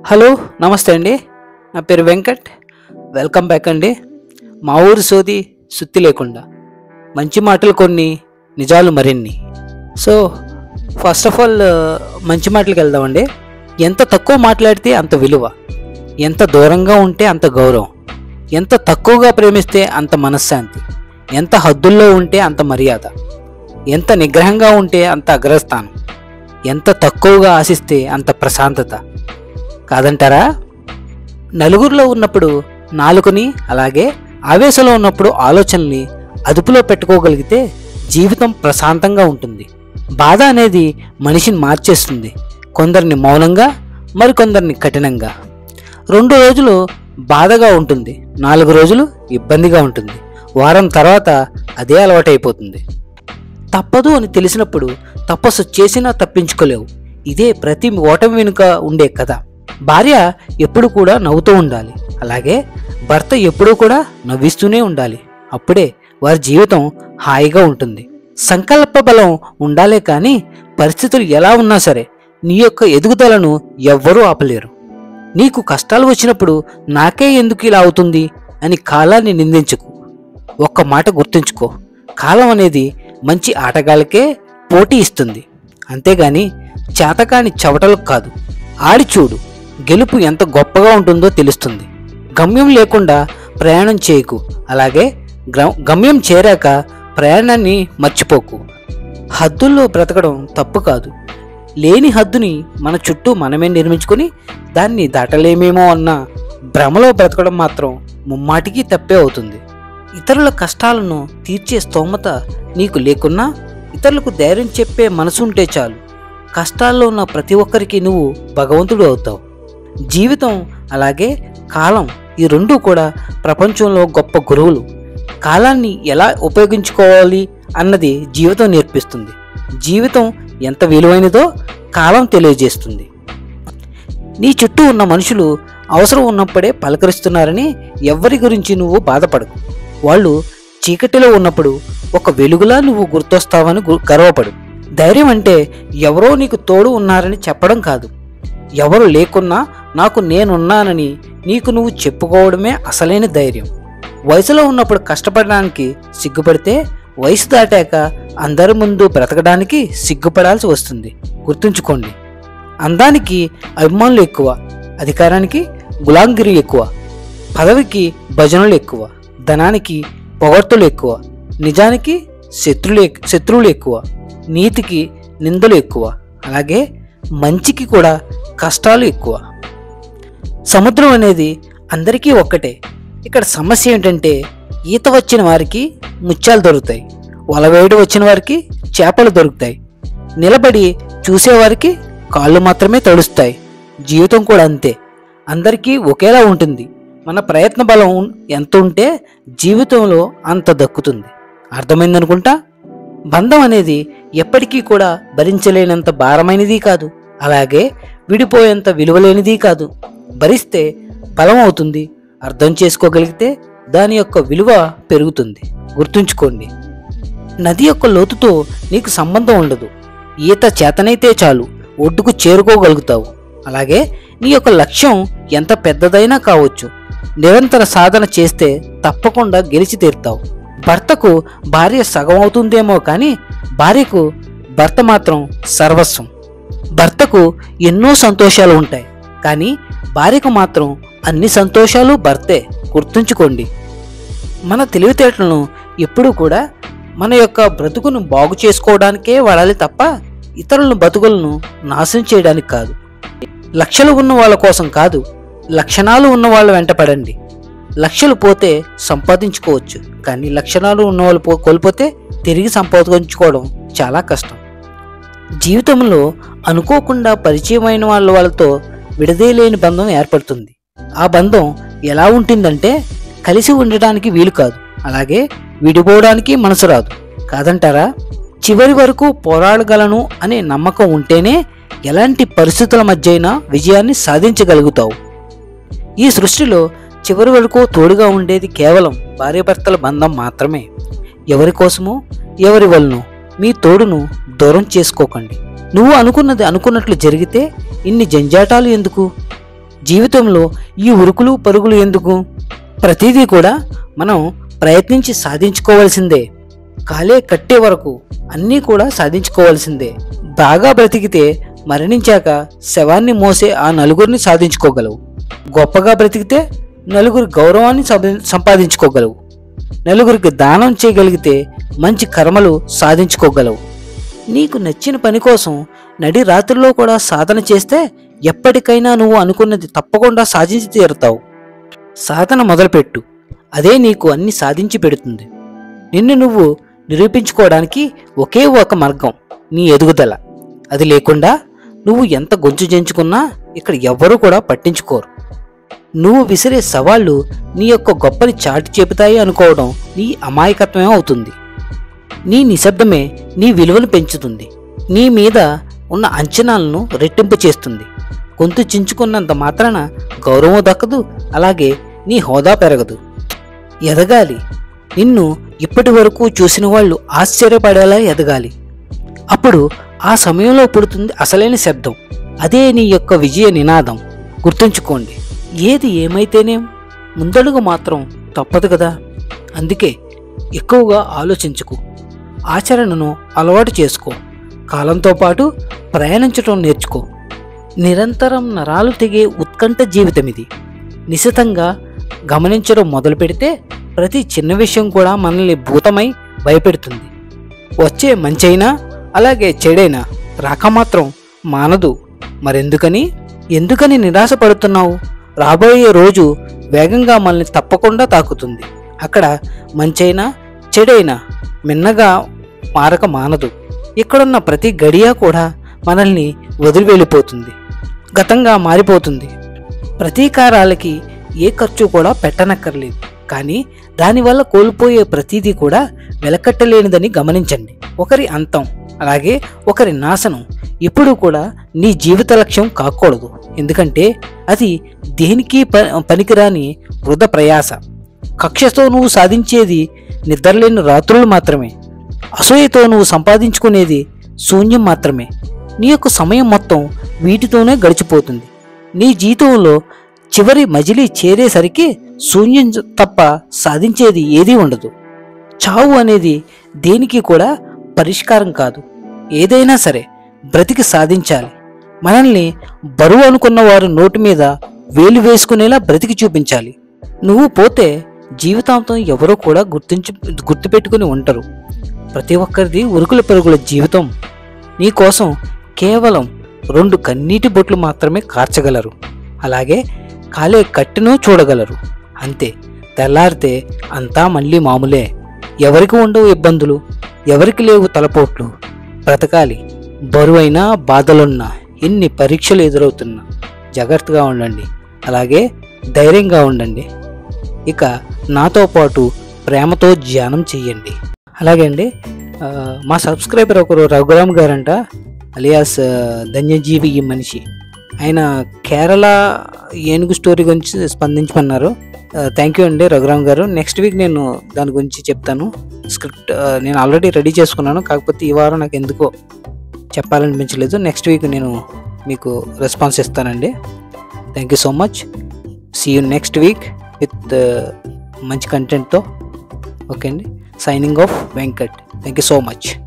hello నమస్తే అండి నా పేరు వెంకట్ వెల్కమ్ బ్యాక్ అండి మా ఊరు సోది సుత్తి లేకుండా మంచి మాటలు కొన్ని నిజాలు మరిన్ని సో ఫస్ట్ ఆఫ్ ఆల్ మంచి మాటలకు వెళ్దామండి ఎంత తక్కువ మాట్లాడితే అంత విలువ ఎంత దూరంగా ఉంటే అంత గౌరవం ఎంత తక్కువగా ప్రేమిస్తే అంత మనశ్శాంతి ఎంత హద్దుల్లో ఉంటే అంత మర్యాద ఎంత నిగ్రహంగా ఉంటే అంత అగ్రస్థానం ఎంత తక్కువగా ఆశిస్తే అంత ప్రశాంతత కాదంటారా నలుగురిలో ఉన్నప్పుడు నాలుకని అలాగే ఆవేశంలో ఉన్నప్పుడు ఆలోచనల్ని అదుపులో పెట్టుకోగలిగితే జీవితం ప్రశాంతంగా ఉంటుంది బాధ అనేది మనిషిని మార్చేస్తుంది కొందరిని మౌనంగా మరికొందరిని కఠినంగా రెండు రోజులు బాధగా ఉంటుంది నాలుగు రోజులు ఇబ్బందిగా ఉంటుంది వారం తర్వాత అదే అలవాటైపోతుంది తప్పదు అని తెలిసినప్పుడు తపస్సు చేసినా తప్పించుకోలేవు ఇదే ప్రతి ఓటమి వెనుక ఉండే కథ భార్య ఎప్పుడు కూడా నవ్వుతూ ఉండాలి అలాగే భర్త ఎప్పుడూ కూడా నవ్విస్తూనే ఉండాలి అప్పుడే వారి జీవితం హాయిగా ఉంటుంది సంకల్ప బలం ఉండాలే కానీ పరిస్థితులు ఎలా ఉన్నా సరే నీ యొక్క ఎదుగుదలను ఎవ్వరూ ఆపలేరు నీకు కష్టాలు వచ్చినప్పుడు నాకే ఎందుకు ఇలా అవుతుంది అని కాలాన్ని నిందించుకు ఒక్క మాట గుర్తుంచుకో కాలం అనేది మంచి ఆటగాళ్ళకే పోటీ ఇస్తుంది అంతేగాని చేతకాని చవటలకు కాదు ఆడి చూడు గెలుపు ఎంత గొప్పగా ఉంటుందో తెలుస్తుంది గమ్యం లేకుండా ప్రయాణం చేయకు అలాగే గ్ర- గమ్యం చేరాక ప్రయాణాన్ని మర్చిపోకు హద్దుల్లో బ్రతకడం తప్పు కాదు లేని హద్దుని మన చుట్టూ మనమే నిర్మించుకొని దాన్ని దాటలేమేమో అన్న భ్రమలో బ్రతకడం మాత్రం ముమ్మాటికి తప్పే అవుతుంది ఇతరుల కష్టాలను తీర్చే స్తోమత నీకు లేకున్నా ఇతరులకు ధైర్యం చెప్పే మనసు ఉంటే చాలు కష్టాల్లో ఉన్న ప్రతి ఒక్కరికి నువ్వు భగవంతుడు అవుతావు జీవితం అలాగే కాలం ఈ రెండూ కూడా ప్రపంచంలో గొప్ప గురువులు కాలాన్ని ఎలా ఉపయోగించుకోవాలి అన్నది జీవితం నేర్పిస్తుంది జీవితం ఎంత విలువైనదో కాలం తెలియజేస్తుంది నీ చుట్టూ ఉన్న మనుషులు అవసరం ఉన్నప్పుడే పలకరిస్తున్నారని ఎవ్వరి గురించి నువ్వు బాధపడకు వాళ్ళు చీకటిలో ఉన్నప్పుడు ఒక వెలుగులా నువ్వు గుర్తొస్తావని గు- గర్వపడు ధైర్యం అంటే ఎవరో నీకు తోడు ఉన్నారని చెప్పడం కాదు ఎవరు లేకున్నా నాకు నేనున్నానని నీకు నువ్వు చెప్పుకోవడమే అసలైన ధైర్యం వయసులో ఉన్నప్పుడు కష్టపడడానికి సిగ్గుపడితే వయసు దాటాక అందరి ముందు బ్రతకడానికి సిగ్గుపడాల్సి వస్తుంది గుర్తుంచుకోండి అందానికి అభిమానులు ఎక్కువ అధికారానికి గులాంగిరి ఎక్కువ పదవికి భజనలు ఎక్కువ ధనానికి పొగడ్తలు ఎక్కువ నిజానికి శత్రులు ఎక్- శత్రువులు ఎక్కువ నీతికి నిందలు ఎక్కువ అలాగే మంచికి కూడా కష్టాలు ఎక్కువ సముద్రం అనేది అందరికీ ఒక్కటే ఇక్కడ సమస్య ఏంటంటే ఈత వచ్చిన వారికి ముత్యాలు దొరుకుతాయి వల వేయడం వచ్చిన వారికి చేపలు దొరుకుతాయి నిలబడి చూసేవారికి కాళ్ళు మాత్రమే తడుస్తాయి జీవితం కూడా అంతే అందరికీ ఒకేలా ఉంటుంది మన ప్రయత్న బలం ఎంత ఉంటే జీవితంలో అంత దక్కుతుంది అర్థమైందనుకుంటా బంధం అనేది ఎప్పటికీ కూడా భరించలేనంత భారమైనది కాదు అలాగే విడిపోయేంత విలువలేనిది కాదు భరిస్తే బలం అవుతుంది అర్థం చేసుకోగలిగితే దాని యొక్క విలువ పెరుగుతుంది గుర్తుంచుకోండి నది యొక్క లోతుతో నీకు సంబంధం ఉండదు ఈత చేతనైతే చాలు ఒడ్డుకు చేరుకోగలుగుతావు అలాగే నీ యొక్క లక్ష్యం ఎంత పెద్దదైనా కావచ్చు నిరంతర సాధన చేస్తే తప్పకుండా గెలిచి తీరుతావు భర్తకు భార్య సగం అవుతుందేమో కానీ భార్యకు భర్త మాత్రం సర్వస్వం భర్తకు ఎన్నో సంతోషాలు ఉంటాయి కానీ భార్యకు మాత్రం అన్ని సంతోషాలు భర్తే గుర్తుంచుకోండి మన తెలివితేటలను ఎప్పుడూ కూడా మన యొక్క బ్రతుకును బాగు చేసుకోవడానికే వాడాలి తప్ప ఇతరుల బతుకులను నాశనం చేయడానికి కాదు లక్షలు ఉన్న వాళ్ళ కోసం కాదు లక్షణాలు ఉన్న వాళ్ళ వెంట పడండి లక్షలు పోతే సంపాదించుకోవచ్చు కానీ లక్షణాలు ఉన్న వాళ్ళు పో కోల్పోతే తిరిగి సంపాదించుకోవడం చాలా కష్టం జీవితంలో అనుకోకుండా పరిచయమైన వాళ్ళ వాళ్ళతో విడదీయలేని బంధం ఏర్పడుతుంది ఆ బంధం ఎలా ఉంటుందంటే కలిసి ఉండడానికి వీలు కాదు అలాగే విడిపోవడానికి మనసు రాదు కాదంటారా చివరి వరకు పోరాడగలను అనే నమ్మకం ఉంటేనే ఎలాంటి పరిస్థితుల మధ్య అయినా విజయాన్ని సాధించగలుగుతావు ఈ సృష్టిలో చివరి వరకు తోడుగా ఉండేది కేవలం భార్యాభర్తల బంధం మాత్రమే ఎవరి కోసమో ఎవరి వలనో మీ తోడును దూరం చేసుకోకండి నువ్వు అనుకున్నది అనుకున్నట్లు జరిగితే ఇన్ని జంజాటాలు ఎందుకు జీవితంలో ఈ ఉరుకులు పరుగులు ఎందుకు ప్రతిదీ కూడా మనం ప్రయత్నించి సాధించుకోవాల్సిందే కాలే కట్టే వరకు అన్నీ కూడా సాధించుకోవాల్సిందే బాగా బ్రతికితే మరణించాక శవాన్ని మోసే ఆ నలుగురిని సాధించుకోగలవు గొప్పగా బ్రతికితే నలుగురి గౌరవాన్ని సంపా- సంపాదించుకోగలవు నలుగురికి దానం చేయగలిగితే మంచి కర్మలు సాధించుకోగలవు నీకు నచ్చిన పని కోసం నడి రాత్రిలో కూడా సాధన చేస్తే ఎప్పటికైనా నువ్వు అనుకున్నది తప్పకుండా సాధించి తీరుతావు సాధన మొదలుపెట్టు అదే నీకు అన్ని సాధించి పెడుతుంది నిన్ను నువ్వు నిరూపించుకోవడానికి ఒకే ఒక మార్గం నీ ఎదుగుదల అది లేకుండా నువ్వు ఎంత గొంతు చేంచుకున్నా ఇక్కడ ఎవ్వరూ కూడా పట్టించుకోరు నువ్వు విసిరే సవాళ్లు నీ యొక్క గొప్పని చాటి చెబుతాయి అనుకోవడం నీ అమాయకత్వమే అవుతుంది నీ నిశ్శబ్దమే నీ విలువను పెంచుతుంది నీ మీద ఉన్న అంచనాలను రెట్టింపు చేస్తుంది గొంతు చించుకున్నంత మాత్రాన గౌరవం దక్కదు అలాగే నీ హోదా పెరగదు ఎదగాలి నిన్ను ఇప్పటి వరకు చూసిన వాళ్ళు ఆశ్చర్యపడేలా ఎదగాలి అప్పుడు ఆ సమయంలో పుడుతుంది అసలైన శబ్దం అదే నీ యొక్క విజయ నినాదం గుర్తుంచుకోండి ఏది ఏమైతేనేం ముందడుగు మాత్రం తప్పదు కదా అందుకే ఎక్కువగా ఆలోచించుకు ఆచరణను అలవాటు చేసుకో కాలంతో పాటు ప్రయాణించటం నేర్చుకో నిరంతరం నరాలు తెగే ఉత్కంఠ జీవితం ఇది నిశితంగా గమనించడం మొదలు పెడితే ప్రతి చిన్న విషయం కూడా మనల్ని భూతమై భయపెడుతుంది వచ్చే మంచైనా అలాగే చెడైనా రాక మాత్రం మానదు మరెందుకని ఎందుకని నిరాశ పడుతున్నావు రాబోయే రోజు వేగంగా మనల్ని తప్పకుండా తాకుతుంది అక్కడ మంచైనా చెడైనా మిన్నగా మారక మానదు ఇక్కడున్న ప్రతి గడియ కూడా మనల్ని వదిలి వెళ్ళిపోతుంది గతంగా మారిపోతుంది ప్రతీకారాలకి ఏ ఖర్చు కూడా పెట్టనక్కర్లేదు కానీ దానివల్ల కోల్పోయే ప్రతిదీ కూడా వెలకట్టలేనిదని గమనించండి ఒకరి అంతం అలాగే ఒకరి నాశనం ఎప్పుడూ కూడా నీ జీవిత లక్ష్యం కాకూడదు ఎందుకంటే అది దేనికి ప పనికిరాని వృధ ప్రయాస కక్షతో నువ్వు సాధించేది నిద్రలేని రాత్రులు మాత్రమే అసూయతో నువ్వు సంపాదించుకునేది శూన్యం మాత్రమే నీ యొక్క సమయం మొత్తం వీటితోనే గడిచిపోతుంది నీ జీవితంలో చివరి మజిలీ చేరేసరికి శూన్యం తప్ప సాధించేది ఏదీ ఉండదు చావు అనేది దేనికి కూడా పరిష్కారం కాదు ఏదైనా సరే బ్రతికి సాధించాలి మనల్ని బరువు అనుకున్న వారు నోటి మీద వేలు వేసుకునేలా బ్రతికి చూపించాలి నువ్వు పోతే జీవితాంతం ఎవరో కూడా గుర్తించి గుర్తుపెట్టుకుని ఉంటారు ప్రతి ఒక్కరిది ఉరుకుల పరుగుల జీవితం నీ కోసం కేవలం రెండు కన్నీటి బొట్లు మాత్రమే కార్చగలరు అలాగే కాలే కట్టెను చూడగలరు అంతే తెల్లారితే అంతా మళ్ళీ మామూలే ఎవరికి ఉండవు ఇబ్బందులు ఎవరికి లేవు తలపోట్లు బ్రతకాలి బరువైన బాధలున్నా ఎన్ని పరీక్షలు ఎదురవుతున్నా జాగ్రత్తగా ఉండండి అలాగే ధైర్యంగా ఉండండి ఇక నాతో పాటు ప్రేమతో ధ్యానం చెయ్యండి అలాగే అండి ఆ, మా సబ్స్క్రైబర్ ఒకరు రఘురామ్ గారంట అలియాస్ ఆ, ధన్యజీవి ఈ మనిషి ఆయన కేరళ ఏనుగు స్టోరీ గురించి స్పందించమన్నారు థ్యాంక్ యూ అండి రఘురామ్ గారు నెక్స్ట్ వీక్ నేను దాని గురించి చెప్తాను స్క్రిప్ట్ ఆ, నేను ఆల్రెడీ రెడీ చేసుకున్నాను కాకపోతే ఈ వారం నాకు ఎందుకో చెప్పాలనిపించలేదు నెక్స్ట్ వీక్ నేను మీకు రెస్పాన్స్ ఇస్తానండి thank you so much see you next week with మంచి కంటెంట్తో ఓకే అండి signing off Venkat thank you so much